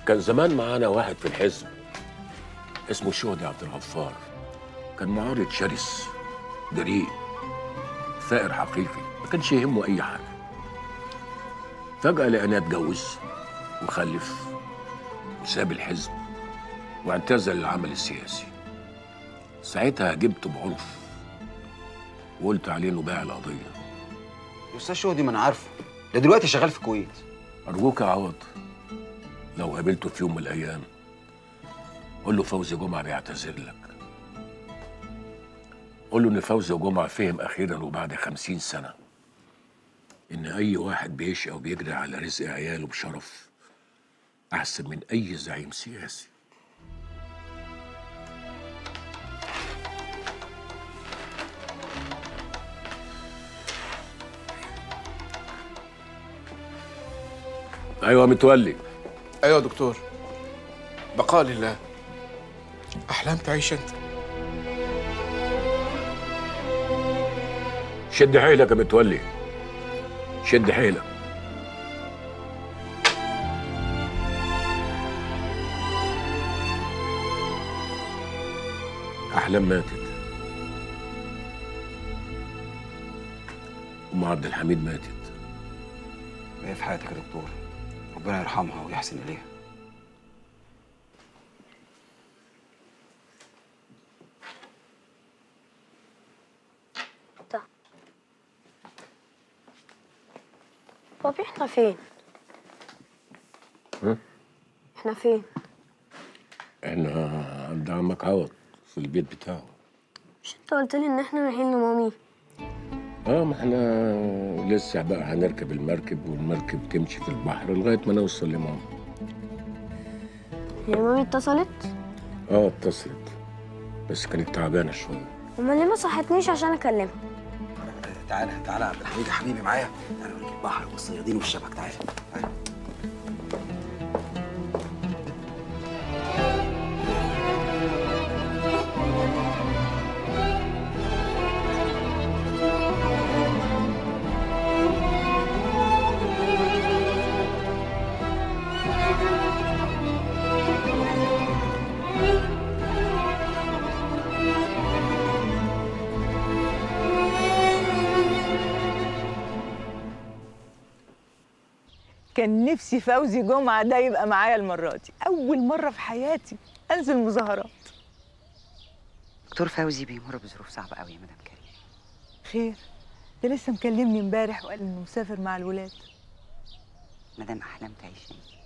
كان زمان معانا واحد في الحزب اسمه شهدي عبد الغفار كان معارض شرس جريء ثائر حقيقي ما كانش يهمه اي حاجه فجاه لقيناه اتجوز وخلف وساب الحزب واعتزل العمل السياسي ساعتها جبته بعنف وقلت عليه انه باع القضيه الاستاذ شهدي ما انا عارفه ده دلوقتي شغال في الكويت أرجوك يا عوض لو قابلته في يوم من الأيام قول له فوزي جمعة بيعتذر لك قول له إن فوزي جمعة فهم أخيرا وبعد خمسين سنة إن أي واحد بيشقى وبيجري على رزق عياله بشرف أحسن من أي زعيم سياسي أيوة متولي ايوه يا دكتور بقاء لله احلام تعيش انت شد حيلك يا متولي شد حيلك أحلام ماتت أم عبد الحميد ماتت هي في حياتك يا دكتور ربنا يرحمها ويحسن اليها ده بابي احنا فين؟ ها؟ احنا فين؟ احنا عند عمك عوض في البيت بتاعه مش انت قلت لي ان احنا رايحين لمامي اه ما احنا لسه بقى هنركب المركب والمركب تمشي في البحر لغايه ما نوصل لماما هي مامي اتصلت اه اتصلت بس كانت تعبانه شويه امال ليه ما صحتنيش عشان اكلمها تعالى تعالى يا عبد الحميد يا حبيبي معايا تعالى اوريك البحر والصيادين والشبك تعالى تعالى. كان نفسي فوزي جمعة ده يبقى معايا المرة دي أول مرة في حياتي أنزل مظاهرات دكتور فوزي بيمر بظروف صعبة قوي يا مدام كريم خير ده لسه مكلمني امبارح وقال إنه مسافر مع الولاد مدام أحلام تعيش